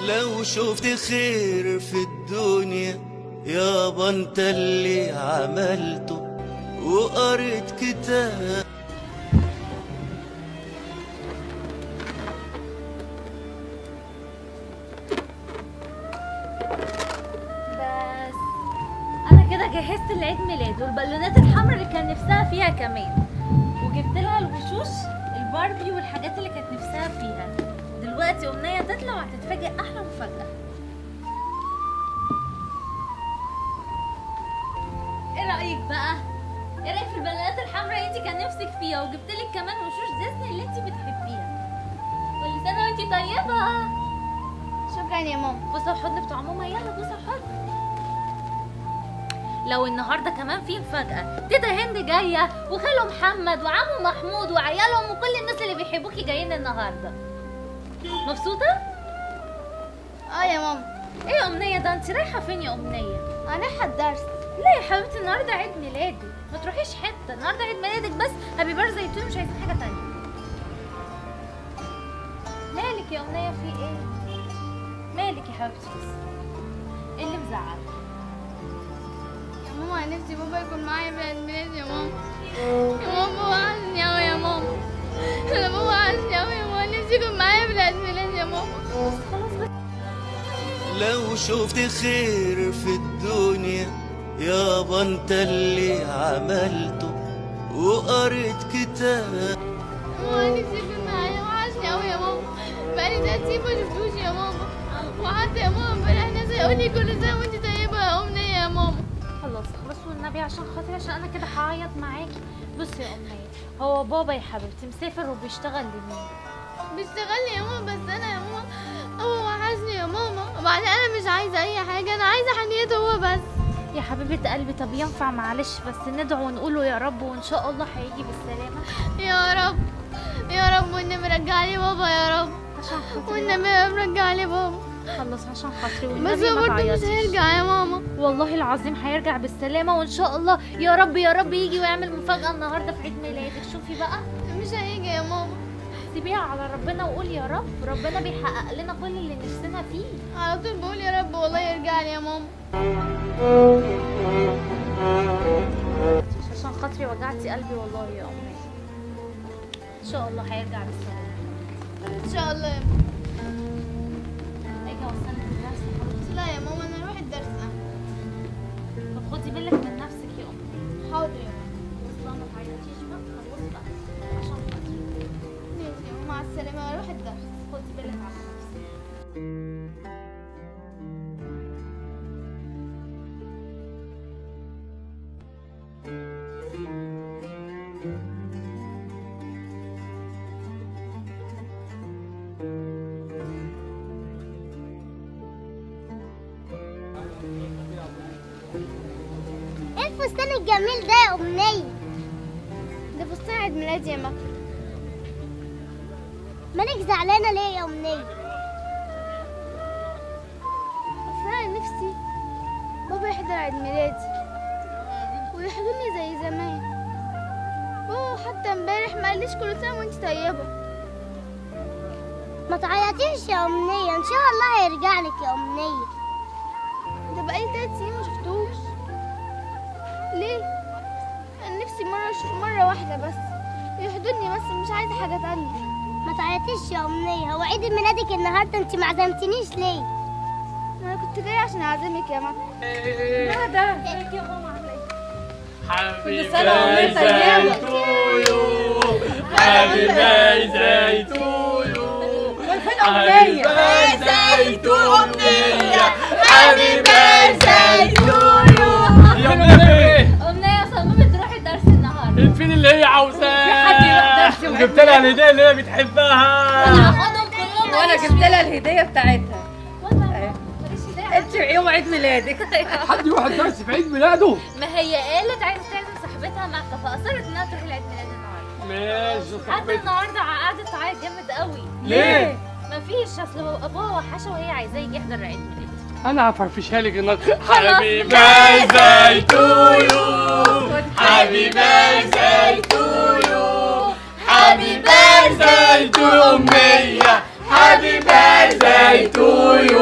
لو شفت خير في الدنيا يابا انت اللي عملته وقريت كتاب بس انا كده جهزت العيد ميلاد والبالونات الحمراء اللي كان نفسها فيها كمان وجبت لها الوشوش الباربي والحاجات اللي كانت نفسها فيها دلوقتي امنيه تطلع وهتتفاجئ احلى مفاجاه ايه رايك بقى ايه رايك في البالونات الحمراء اللي انت كان نفسك فيها وجبت لك كمان وشوش ديزني اللي انت بتحبيها كل سنه وانت طيبه شكرا يا ماما بوسه وحضن بتوع ماما يلا بوسه وحضن لو النهارده كمان في مفاجأة تيتا هند جاية وخاله محمد وعمو محمود وعيالهم وكل الناس اللي بيحبوكي جايين النهارده مبسوطة؟ اه يا ماما ايه يا أمنية ده انت رايحة فين يا أمنية؟ انا رايحه الدرس لا يا حبيبتي النهارده عيد ميلادي ما تروحيش حتة النهارده عيد ميلادك بس هابي بيرثداي تو مش عايزين حاجة تانية مالك يا أمنية في ايه؟ مالك يا حبيبتي بس ايه اللي مزعلك؟ يا ماما انا نفسي بابا يكون معايا في عيد ميلادي يا ماما يا ماما بابا وحشني اوي يا ماما انا بابا وحشني اوي يا ماما نفسي يكون معايا في عيد ميلادي يا ماما خلاص بس لو شفت خير في الدنيا يابا انت اللي عملته وقريت كتاب ماما نفسي يكون معايا وحشني اوي يا ماما بقالي تلات سنين ما شفتوش يا ماما وحتى يا ماما امبارح ناس هيقول لي كل سنه وانت طيبه يا امنيه يا ماما خلاص خلاص والنبي عشان خاطري عشان انا كده هعيط معاكي بصي يا امنيه هو بابا يا حبيبتي مسافر وبيشتغل لمين بيشتغل لي يا ماما بس انا يا ماما هو وحشني يا ماما وبعدين انا مش عايزه اي حاجه انا عايزه حنيته هو بس يا حبيبه قلبي طب ينفع معلش بس ندعو ونقوله يا رب وان شاء الله هيجي بالسلامه يا رب يا رب والنبي رجع لي بابا يا رب عشان خاطري والنبي رجع لي بابا خلص عشان خاطري بس والنبي هو ما برضه مش تعيطيش هيرجع يا ماما والله العظيم هيرجع بالسلامه وان شاء الله يا رب يا رب يجي ويعمل مفاجاه النهارده في عيد ميلادك شوفي بقى مش هيجي يا ماما سيبيها على ربنا وقولي يا رب ربنا بيحقق لنا كل اللي نفسنا فيه على طول بقول يا رب والله يرجع لي يا ماما عشان خاطري وجعتي قلبي والله يا امي ان شاء الله هيرجع بالسلامه ان شاء الله يا ماما اجي اوصلك الدرس يا حبيبتي لا يا ماما انا اروح الدرس انا طب خدي بالك من نفسك يا امي حاضر يا ماما بس بقى ما تعيطيش بقى خلاص بقى عشان خاطري ماشي يا ماما مع السلامه اروح الدرس خدي بالك على نفسك ايه الفستان الجميل ده يا امنيه ده فستان عيد ميلادي يا مكة مالك زعلانه ليه يا امنيه اصل انا نفسي بابا يحضر عيد ميلادي ويحضني زي زمان بابا حتى امبارح ما قاليش كل سنه وانت طيبه ما تعيطيش يا امنيه ان شاء الله هيرجع لك يا امنيه ده بقالي تلات سنين ما شفتوش ليه انا نفسي مره اشوف مره واحده بس يحضني بس مش عايزه حاجه تانية ما تعيطيش يا امنيه هو عيد ميلادك النهارده انت ما عزمتنيش ليه انا كنت جايه عشان اعزمك يا مكة ازيك يا ماما عامله ايه Happy سنة وانت birthday طيبة. to you. Happy birthday to you. فين Happy أمنية؟ birthday to أمنية. Happy birthday to you. يا أمنية امنيه صممت تروحي الدرس النهارده فين اللي هي عاوزاه؟ حد يروح درس وعيد وجبت لها الهدية اللي هي بتحبها. انا هاخدهم كلهم وانا ماليش جبت لها فيه. الهديه بتاعتها وانا ماليش هدايا انت يوم عيد ميلادك حد يروح الدرس في عيد ميلاده؟ ما هي قالت عايزه تعزم صاحبتها مكة فاصرت انها تروح العيد ميلاد النهارده ماشي حتى صاحبتي. النهارده قعدت تعيط جامد قوي ليه؟ مفيش اصل هو ابوها وحشه وهي عايزاه يجي يحضر عيد ميلاد انا هفرفشها لك النهارده Happy birthday to you Happy birthday to you Happy birthday to أمنية Happy birthday to you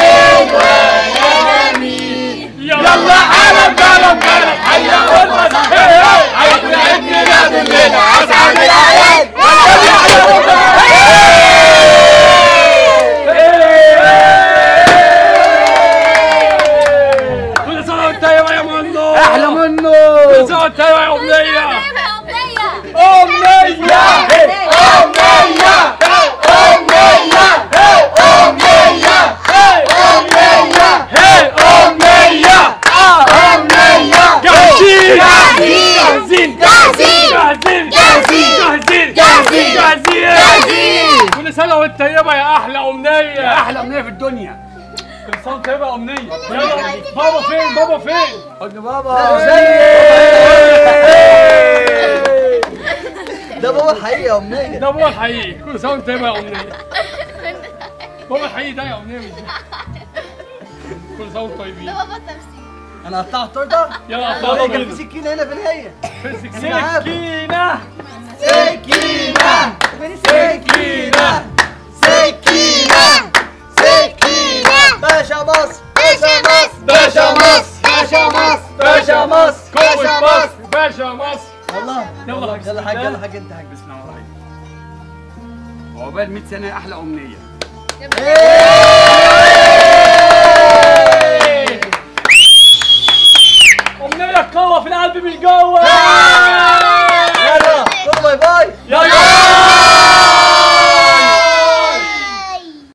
وانت يا أمنية يا أمنية أمنية أمنية هي أمنية جاهزين جاهزين جاهزين جاهزين جاهزين جاهزين كل سنة وانت طيبة يا أحلى أمنية احلى امنيه في الدنيا كل سنة وانت طيبة يا أمنية يلا بابا فين بابا فين حضن بابا ده بابا الحقيقي يا أمنية ده بابا الحقيقي كل سنة وانت طيبة يا أمنية بابا الحقيقي ده يا أمنية مش ده. كل سنة وانتم طيبين بابا تمثيل أنا قطعت التورتة يلا بابا بابا كان في سكينة هنا في الهيئة سكينة سكينة سكينة سكينة سكينة سكينة باشا مصر باشا مصر باشا مصر باشا مصر باشا مصر قوة باشا مصر مصر باشا مصر والله يلا والله. بسم يلا حاج الله. يلا حاج انت حاج بسم الله الرحمن الرحيم عقبال 100 سنه احلى امنيه إيه